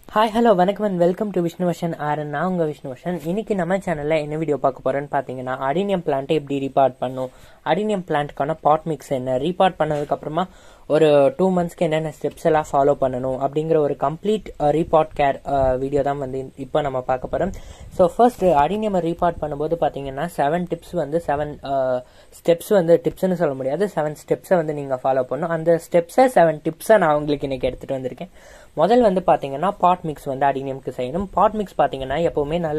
hi hello வணக்கம் and welcome to Vishnuvarshan ஆரன் நான் உங்கள் விஷ்ணுவர்ஷன் இன்னைக்கு நம்ம சேனலில் என்ன வீடியோ பார்க்க போகிறேன்னு பார்த்தீங்கன்னா அடினியம் பிளான்ட்டை எப்படி ரீபார்ட் பண்ணும் அடினியம் பிளான்ட்டுக்கான பாட் மிக்ஸ் என்ன ரீபார்ட் பண்ணதுக்கப்புறமா ஒரு டூ மந்த்ஸ்க்கு என்னென்ன ஸ்டெப்ஸ் எல்லாம் ஃபாலோ பண்ணணும் அப்படிங்கிற ஒரு கம்ப்ளீட் ரீபார்ட் கேர் வீடியோ தான் வந்து இப்போ நம்ம பார்க்க போகிறோம் ஸோ ஃபர்ஸ்ட் அடினியம் ரீபார்ட் பண்ணும்போது பார்த்தீங்கன்னா செவன் டிப்ஸ் வந்து செவன் ஸ்டெப்ஸ் வந்து டிப்ஸ்னு சொல்ல முடியாது செவன் ஸ்டெப்ஸை வந்து நீங்கள் ஃபாலோ பண்ணணும் அந்த ஸ்டெப்ஸை செவன் டிப்ஸை நான் உங்களுக்கு இன்னைக்கு எடுத்துகிட்டு வந்திருக்கேன் முதல் வந்து பார்த்தீங்கன்னா பாட் மிக்ஸ் வந்து அடினியம்க்கு செய்யணும் பாட் மிக்ஸ் பார்த்தீங்கன்னா எப்போவுமே நல்ல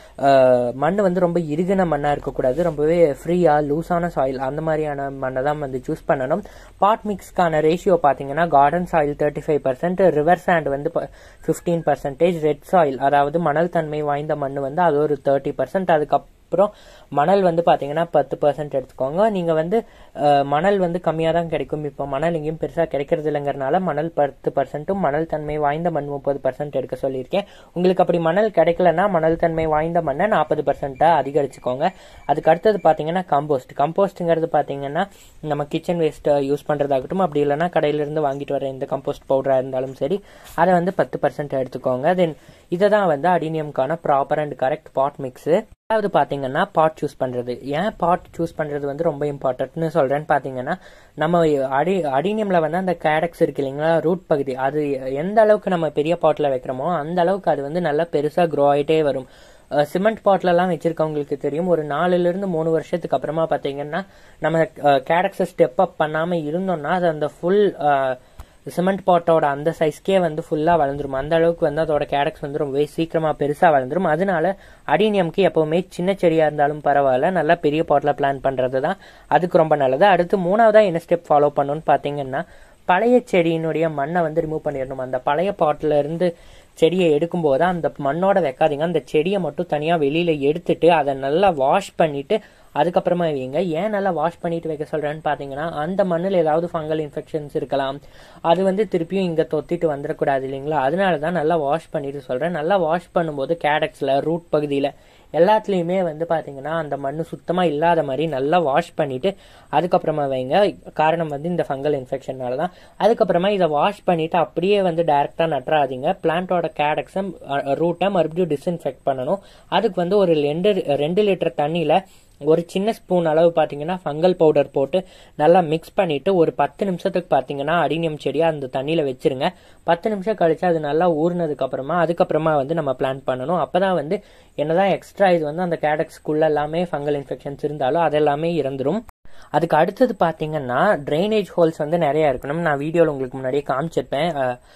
மண் வந்து ரொம்ப இறுகின மண்ணாக இருக்கக்கூடாது ரொம்பவே ஃப்ரீயாக லூஸான சாயில் அந்த மாதிரியான மண்ணை தான் வந்து சூஸ் பண்ணணும் பாட் மிக்ஸ்க்கான ரேஷியோ பார்த்தீங்கன்னா garden soil thirty five percent river sand வந்து ஃபிஃப்டீன் பர்சன்டேஜ் ரெட் சாயில் அதாவது மணல் தன்மை வாய்ந்த மண் வந்து அது ஒரு தேர்ட்டி பர்சன்ட் அதுக்கப்புறம் அப்புறம் மணல் வந்து பார்த்தீங்கன்னா பத்து பர்சன்ட் எடுத்துக்கோங்க நீங்கள் வந்து மணல் வந்து கம்மியாக தான் கிடைக்கும் இப்போ மணல் எங்கேயும் பெருசாக கிடைக்கிறது இல்லைங்கிறனால மணல் பத்து பர்சன்ட்டும் மணல் தன்மை வாய்ந்த மண் முப்பது பர்சன்ட் எடுக்க சொல்லியிருக்கேன் உங்களுக்கு அப்படி மணல் கிடைக்கலன்னா மணல் தன்மை வாய்ந்த மண்ணை நாற்பது பர்சன்ட்டாக அதிகரிச்சுக்கோங்க அதுக்கு அடுத்தது பார்த்தீங்கன்னா கம்போஸ்ட் கம்போஸ்ட்டுங்கிறது பார்த்தீங்கன்னா நம்ம கிச்சன் வேஸ்ட்டை யூஸ் பண்ணுறதாகட்டும் அப்படி இல்லைன்னா கடையிலேருந்து வாங்கிட்டு வர எந்த கம்போஸ்ட் பவுடராக இருந்தாலும் சரி அதை வந்து பத்து பர்சன்ட் எடுத்துக்கோங்க தென் இதை தான் வந்து அடினியம்கான proper and correct pot mix அதாவது பார்த்தீங்கன்னா பாட் சூஸ் பண்ணுறது ஏன் பாட் சூஸ் பண்ணுறது வந்து ரொம்ப இம்பார்ட்டன்ட்னு சொல்கிறேன்னு பார்த்தீங்கன்னா நம்ம அடி அடினியமில் வந்து அந்த கேடக்ஸ் இருக்கு இல்லைங்களா ரூட் பகுதி அது எந்த அளவுக்கு நம்ம பெரிய பாட்டில் வைக்கிறோமோ அந்த அளவுக்கு அது வந்து நல்லா பெருசாக க்ரோ ஆகிட்டே வரும் சிமெண்ட் பாட்டிலலாம் வச்சிருக்கவங்களுக்கு தெரியும் ஒரு நாலுலேருந்து மூணு வருஷத்துக்கு அப்புறமா பார்த்தீங்கன்னா நம்ம கேடக்ஸை ஸ்டெப் அப் பண்ணாமல் இருந்தோம்னா அது அந்த ஃபுல் சிமெண்ட் பாட்டோட அந்த சைஸ்க்கே வந்து ஃபுல்லாக வளர்ந்துரும் அந்த அளவுக்கு வந்து அதோட கேடக்ஸ் வந்து ரொம்பவே சீக்கிரமாக பெருசாக வளர்ந்துரும் அதனால அடினியம்க்கு எப்போவுமே சின்ன செடியாக இருந்தாலும் பரவாயில்ல நல்லா பெரிய பாட்டில் பிளான் பண்ணுறது தான் அதுக்கு ரொம்ப நல்லது அடுத்து மூணாவதாக என்ன ஸ்டெப் ஃபாலோ பண்ணணும்னு பார்த்தீங்கன்னா பழைய செடியினுடைய மண்ணை வந்து ரிமூவ் பண்ணிடணும் அந்த பழைய பாட்டில் இருந்து செடியை எடுக்கும்போது அந்த மண்ணோட வைக்காதீங்க அந்த செடியை மட்டும் தனியாக வெளியில் எடுத்துட்டு அதை நல்லா வாஷ் பண்ணிட்டு அதுக்கப்புறமா வைங்க ஏன் நல்லா வாஷ் பண்ணிட்டு வைக்க சொல்றேன்னு பார்த்தீங்கன்னா அந்த மண்ணில் ஏதாவது ஃபங்கல் இன்ஃபெக்ஷன்ஸ் இருக்கலாம் அது வந்து திருப்பியும் இங்கே தொத்திட்டு வந்துடக்கூடாது இல்லைங்களா அதனால தான் நல்லா வாஷ் பண்ணிட்டு சொல்கிறேன் நல்லா வாஷ் பண்ணும்போது கேடக்ஸில் ரூட் பகுதியில் எல்லாத்துலேயுமே வந்து பார்த்தீங்கன்னா அந்த மண் சுத்தமாக இல்லாத மாதிரி நல்லா வாஷ் பண்ணிட்டு அதுக்கப்புறமா வைங்க காரணம் வந்து இந்த ஃபங்கல் இன்ஃபெக்ஷனால தான் அதுக்கப்புறமா இதை வாஷ் பண்ணிட்டு அப்படியே வந்து டைரெக்டாக நட்டுறாதீங்க பிளான்ட்டோட கேடக்ஸை ரூட்டை மறுபடியும் டிஸ்இன்ஃபெக்ட் பண்ணணும் அதுக்கு வந்து ஒரு ரெண்டு ரெண்டு லிட்டர் தண்ணியில் ஒரு சின்ன ஸ்பூன் அளவு பார்த்தீங்கன்னா ஃபங்கல் பவுடர் போட்டு நல்லா மிக்ஸ் பண்ணிட்டு ஒரு பத்து நிமிஷத்துக்கு பார்த்தீங்கன்னா அடினியம் செடியை அந்த தண்ணியில் வச்சிருங்க பத்து நிமிஷம் கழிச்சு அது நல்லா ஊறினதுக்கு அப்புறமா அதுக்கப்புறமா வந்து நம்ம பிளான் பண்ணணும் அப்பதான் வந்து என்னதான் எக்ஸ்ட்ரா இது வந்து அந்த கேடக்ஸ்குள்ள எல்லாமே ஃபங்கல் இன்ஃபெக்ஷன்ஸ் இருந்தாலும் அதெல்லாமே இறந்துரும் அதுக்கு அடுத்தது பார்த்தீங்கன்னா ட்ரைனேஜ் ஹோல்ஸ் வந்து நிறைய இருக்கணும் நான் வீடியோவில் உங்களுக்கு முன்னாடியே காமிச்சிருப்பேன்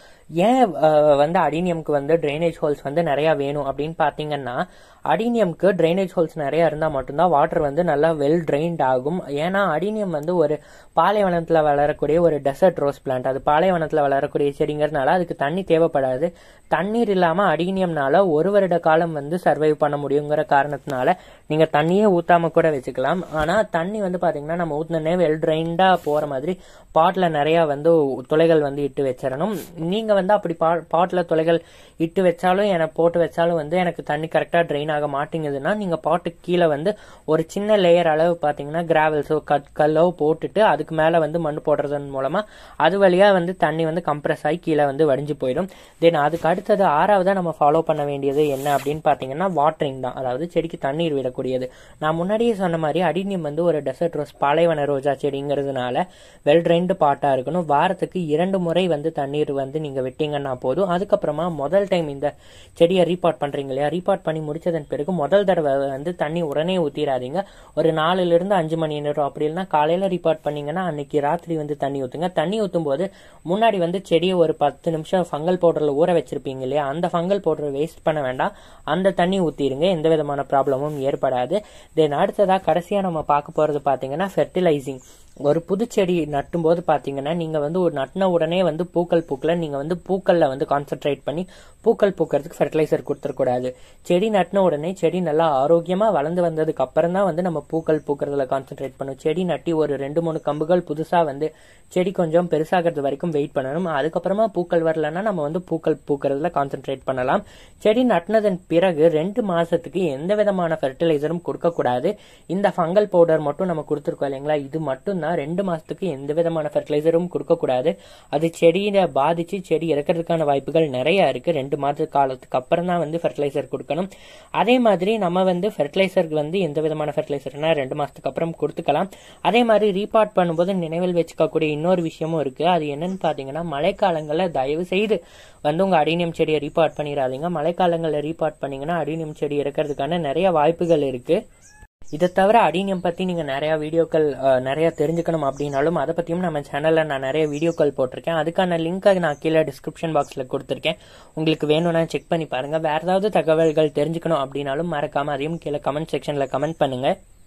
ஏன் வந்து அடினியம்க்கு வந்து ட்ரைனேஜ் ஹோல்ஸ் வந்து நிறையா வேணும் அப்படின்னு பார்த்தீங்கன்னா அடினியம்க்கு ட்ரைனேஜ் ஹோல்ஸ் நிறையா இருந்தால் மட்டும்தான் வாட்டர் வந்து நல்லா வெல் ட்ரைன்ட் ஆகும் ஏன்னா அடினியம் வந்து ஒரு பாலைவனத்தில் வளரக்கூடிய ஒரு டெசர்ட் ரோஸ் பிளான்ட் அது பாலைவனத்தில் வளரக்கூடிய செடிங்கிறதுனால அதுக்கு தண்ணி தேவைப்படாது தண்ணீர் இல்லாமல் அடினியம்னால ஒரு வருட காலம் வந்து சர்வைவ் பண்ண முடியுங்கிற காரணத்தினால நீங்கள் தண்ணியே ஊற்றாம கூட வச்சுக்கலாம் ஆனால் தண்ணி வந்து பார்த்தீங்கன்னா நம்ம ஊற்றினே வெல் ட்ரைன்டாக போகிற மாதிரி பாட்டில் நிறையா வந்து துளைகள் வந்து இட்டு வச்சிடணும் நீங்கள் வந்து அப்படி பா பாட்டில் துளைகள் இட்டு வச்சாலும் எனக்கு போட்டு வச்சாலும் வந்து எனக்கு தண்ணி கரெக்டாக ட்ரெயின் ஆக மாட்டேங்குதுன்னா நீங்கள் பாட்டுக்கு கீழே வந்து ஒரு சின்ன லேயர் அளவு பார்த்தீங்கன்னா கிராவல்ஸோ கட் கல்லோ போட்டுட்டு அதுக்கு மேலே வந்து மண் போடுறதன் மூலமாக அது வழியாக வந்து தண்ணி வந்து கம்ப்ரெஸ் ஆகி கீழே வந்து வடிஞ்சு போயிடும் தென் அதுக்கு அடுத்தது ஆறாவதாக நம்ம ஃபாலோ பண்ண வேண்டியது என்ன அப்படின்னு பார்த்தீங்கன்னா வாட்டரிங் தான் அதாவது செடிக்கு தண்ணீர் விடக்கூடியது நான் முன்னாடியே சொன்ன மாதிரி அடினியம் வந்து ஒரு டெசர்ட் ரோஸ் பாலைவன ரோஜா செடிங்கிறதுனால வெல் ட்ரைன்டு பாட்டாக இருக்கணும் வாரத்துக்கு இரண்டு முறை வந்து தண்ணீர் வந்து நீங்கள் விட்டீங்கன்னா போதும் அதுக்கப்புறமா முதல் டைம் இந்த செடியை ரீபார்ட் பண்ணுறீங்க இல்லையா ரீபார்ட் பண்ணி முடிச்சதன் பிறகு முதல் தடவை வந்து தண்ணி உடனே ஊற்றிடாதீங்க ஒரு நாலுல இருந்து அஞ்சு மணி நேரம் அப்படி இல்லைன்னா காலையில் ரீபார்ட் பண்ணீங்கன்னா அன்னைக்கு ராத்திரி வந்து தண்ணி ஊற்றுங்க தண்ணி ஊற்றும் போது முன்னாடி வந்து செடியை ஒரு பத்து நிமிஷம் ஃபங்கல் பவுடரில் ஊற வச்சிருப்பீங்க இல்லையா அந்த ஃபங்கல் பவுடரை வேஸ்ட் பண்ண வேண்டாம் அந்த தண்ணி ஊற்றிடுங்க எந்த விதமான ப்ராப்ளமும் ஏற்படாது தென் அடுத்ததாக கடைசியாக நம்ம பார்க்க போகிறது பார்த்தீங்கன்னா ஃபெர்டிலைசிங் ஒரு புதுச்செடி நட்டும் போது பார்த்தீங்கன்னா நீங்கள் வந்து ஒரு நட்டின உடனே வந்து பூக்கள் பூக்கல நீங்கள் வந்து பூக்களில் வந்து கான்சென்ட்ரேட் பண்ணி பூக்கள் பூக்கிறதுக்கு ஃபெர்டிலைசர் கொடுத்துடக்கூடாது செடி நட்டின உடனே செடி நல்லா ஆரோக்கியமாக வளர்ந்து வந்ததுக்கு அப்புறம் தான் வந்து நம்ம பூக்கள் பூக்கிறதுல கான்சென்ட்ரேட் பண்ணும் செடி நட்டி ஒரு ரெண்டு மூணு கம்புகள் புதுசாக வந்து செடி கொஞ்சம் பெருசாகிறது வரைக்கும் வெயிட் பண்ணணும் அதுக்கப்புறமா பூக்கள் வரலன்னா நம்ம வந்து பூக்கள் பூக்கிறதுல கான்சென்ட்ரேட் பண்ணலாம் செடி நட்டினதன் பிறகு ரெண்டு மாசத்துக்கு எந்த விதமான ஃபெர்டிலைசரும் கொடுக்கக்கூடாது இந்த ஃபங்கல் பவுடர் மட்டும் நம்ம கொடுத்துருக்கோம் இல்லைங்களா இது மட்டும் பண்ணணும்னா ரெண்டு மாசத்துக்கு எந்த விதமான ஃபெர்டிலைசரும் கொடுக்கக்கூடாது அது செடியை பாதிச்சு செடி இறக்கிறதுக்கான வாய்ப்புகள் நிறைய இருக்கு ரெண்டு மாத காலத்துக்கு அப்புறம் தான் வந்து ஃபெர்டிலைசர் கொடுக்கணும் அதே மாதிரி நம்ம வந்து ஃபெர்டிலைசர் வந்து எந்த விதமான ஃபெர்டிலைசர்னா ரெண்டு மாசத்துக்கு அப்புறம் கொடுத்துக்கலாம் அதே மாதிரி ரீபார்ட் பண்ணும்போது நினைவில் வச்சுக்கக்கூடிய இன்னொரு விஷயமும் இருக்கு அது என்னன்னு பாத்தீங்கன்னா மழைக்காலங்களில் தயவு செய்து வந்து உங்க அடினியம் செடியை ரீபார்ட் பண்ணிடாதீங்க மழைக்காலங்களில் ரீபார்ட் பண்ணீங்கன்னா அடினியம் செடி இறக்கிறதுக்கான நிறைய வாய்ப்புகள் இருக்கு இதை தவிர அடினியம் பத்தி நீங்க நிறைய வீடியோக்கள் அஹ், நிறைய தெரிஞ்சுக்கணும் அப்படின்னாலும் அதை பத்தியும் நம்ம சேனல்ல நான் நிறைய வீடியோக்கள் போட்டிருக்கேன் அதுக்கான லிங்க் நான் கீழே டிஸ்கிரிப்ஷன் பாக்ஸ்ல கொடுத்துருக்கேன் உங்களுக்கு வேணும்னா செக் பண்ணி பாருங்க வேற ஏதாவது தகவல்கள் தெரிஞ்சுக்கணும் அப்படின்னாலும் மறக்காம அதையும் கீழே கமெண்ட் செக்ஷன்ல கமெண்ட் பண்ணுங்க